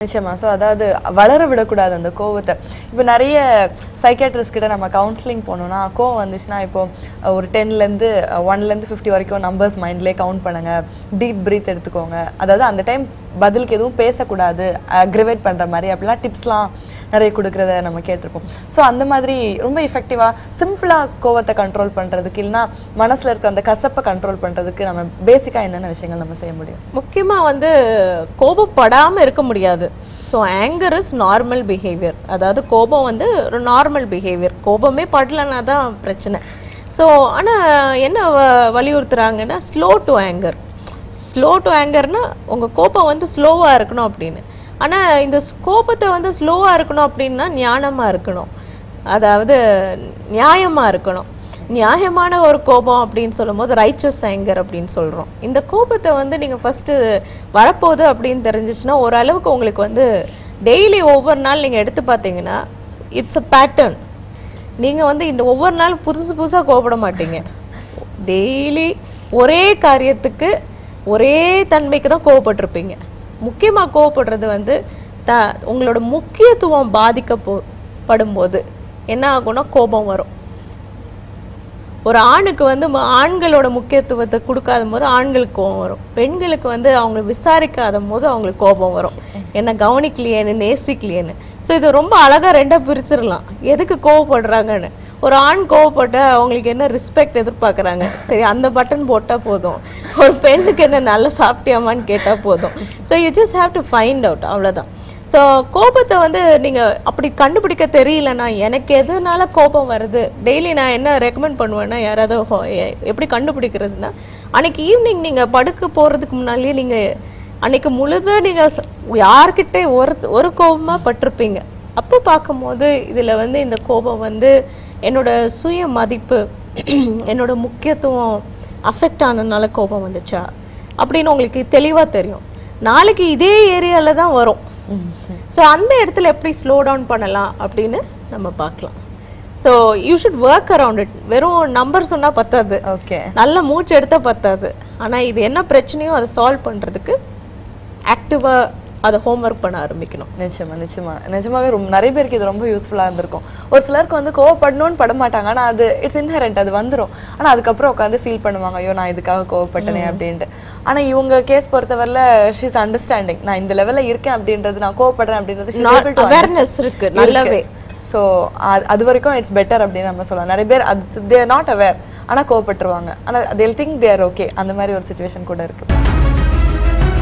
நிச்சயமா சோ அதாவது வளர விடக்கூடாது அந்த கோவத்தை இப்போ நிறைய சைக்காட்ரிஸ்ட் கிட்ட நம்ம கவுன்சிலிங் போனோம்னா கோவம் வந்துச்சுன்னா இப்போ அஹ், ஒரு டென்ல இருந்து ஒன்ல இருந்து ஃபிஃப்டி வரைக்கும் நம்பர்ஸ் மைண்ட்லயே கவுண்ட் பண்ணுங்க டீப் பிரீத் எடுத்துக்கோங்க அதாவது அந்த டைம் பதிலுக்கு எதுவும் பேசக்கூடாது அக்ரிவேட் பண்ற மாதிரி அப்படிலாம் டிப்ஸ்லாம் நிறைய கொடுக்கறத நம்ம கேட்டிருப்போம் சோ அந்த மாதிரி ரொம்ப எஃபெக்டிவா சிம்பிளா கோவத்தை கண்ட்ரோல் பண்றதுக்கு இல்லைன்னா மனசுல இருக்க அந்த கசப்பை கண்ட்ரோல் பண்றதுக்கு நம்ம பேசிக்கா என்னென்ன விஷயங்கள் நம்ம செய்ய முடியும் முக்கியமா வந்து கோபப்படாம இருக்க முடியாது so anger is normal behaviour அதாவது கோபம் வந்து ஒரு நார்மல் பிஹேவியர் கோபமே படலனா தான் பிரச்சனை ஸோ ஆனா என்ன வ- வலியுறுத்துறாங்கன்னா slow to anger slow to ஆங்கர்னா உங்க கோபம் வந்து ஸ்லோவா இருக்கணும் அப்படின்னு ஆனா இந்த கோபத்தை வந்து ஸ்லோவா இருக்கணும் அப்படின்னா ஞானமா இருக்கணும் அதாவது நியாயமா இருக்கணும் நியாயமான ஒரு கோபம் அப்படின்னு சொல்லும்போது ரைச்சஸ் ஆங்கர் அப்படின்னு சொல்றோம் இந்த கோபத்தை வந்து நீங்க ஃபர்ஸ்ட் வரப்போகுது அப்படின்னு தெரிஞ்சிச்சுன்னா ஓரளவுக்கு உங்களுக்கு வந்து டெய்லி ஒவ்வொரு நாள் நீங்க எடுத்து பார்த்தீங்கன்னா இட்ஸ் அ பேட்டர்ன் நீங்க வந்து இந்த ஒவ்வொரு நாள் புதுசு புதுசா கோபப்பட மாட்டீங்க டெய்லி ஒரே காரியத்துக்கு ஒரே தன்மைக்கு தான் கோவப்பட்டிருப்பீங்க முக்கியமா கோவப்படுறது வந்து த உங்களோட முக்கியத்துவம் பாதிக்க போ படும்போது என்ன ஆகும்னா கோபம் வரும் ஒரு ஆணுக்கு வந்து ம- ஆண்களோட முக்கியத்துவத்தை கொடுக்காத போது ஆண்களுக்கு கோபம் வரும் பெண்களுக்கு வந்து அவங்க விசாரிக்காத போது அவங்களுக்கு கோபம் வரும் என்ன கவனிக்கலையேன்னு நேசிக்கலையேன்னு ஸோ இது ரொம்ப அழகா ரெண்டா பிரிச்சிடலாம் எதுக்கு கோவப்படுறாங்கன்னு ஒரு ஆண் கோவப்பட்ட அவங்களுக்கு என்ன ரெஸ்பெக்ட் எதிர்பார்க்கறாங்க சரி அந்த பட்டன் போட்டா போதும் ஒரு பெண்ணுக்கு என்ன நல்லா சாப்பிட்டியாமான்னு கேட்டா போதும் so you just have to find out அவ்வளவுதான் ஸோ கோபத்தை வந்து நீங்க அப்படி கண்டுபிடிக்க தெரியலனா எனக்கு எதனால கோபம் வருது டெய்லி நான் என்ன ரெக்கமெண்ட் பண்ணுவேன்னா யாராவது ஹோ- எ- எப்படி கண்டுபிடிக்கிறதுனா அன்னைக்கு ஈவினிங் நீங்க படுக்க போறதுக்கு முன்னாலேயே நீங்க அன்னைக்கு முழுதா நீங்க ச- யார்கிட்ட ஒரு ஒரு கோபமா பட்டிருப்பீங்க அப்போ பார்க்கும்போது இதுல வந்து இந்த கோபம் வந்து என்னோட சுய மதிப்பு என்னோட முக்கியத்துவம் அஃபெக்ட் ஆனதுனால கோபம் வந்துச்சா அப்படின்னு உங்களுக்கு தெளிவா தெரியும் நாளைக்கு இதே ஏரியால தான் வரும் ஸோ அந்த இடத்துல எப்படி ஸ்லோ டவுன் பண்ணலாம் அப்படின்னு நம்ம பார்க்கலாம் so you should work around it வெறும் நம்பர் சொன்னா பத்தாது ஓகே நல்ல மூச்சு எடுத்தா பத்தாது ஆனா இது என்ன பிரச்சனையோ அதை சால்வ் பண்றதுக்கு ஆக்டிவா அதை ஹோம்ஒர்க் பண்ண ஆரம்பிக்கணும் நிச்சயமா நிச்சயமா நிஜமாவே ரொம்ப நிறைய பேருக்கு இது ரொம்ப யூஸ்ஃபுல்லா இருந்திருக்கும் ஒரு சிலருக்கு வந்து கோவப்படணும்னு பட மாட்டாங்க ஆனா அது இட்ஸ் இன்ஹரண்ட் அது வந்துரும் ஆனா அதுக்கப்புறம் உட்காந்து ஃபீல் பண்ணுவாங்க ஐயோ நான் இதுக்காக கோவப்பட்டனே அப்படின்ட்டு ஆனா இவங்க கேஸ் பொறுத்தவரையில ஷீஸ் அண்டர்ஸ்டாண்டிங் நான் இந்த லெவல்ல இருக்கேன் அப்படின்றது நான் கோவப்படுறேன் அப்படின்றது அவேர்னஸ் இருக்கு நல்லாவே சோ அது வரைக்கும் இட்ஸ் பெட்டர் அப்படின்னு நம்ம சொல்லலாம் நிறைய பேர் அது தேர் நாட் அவேர் ஆனா கோவப்பட்டுருவாங்க ஆனா they'll திங்க் தேர் ஓகே அந்த மாதிரி ஒரு சுச்சுவேஷன் கூட இருக்கு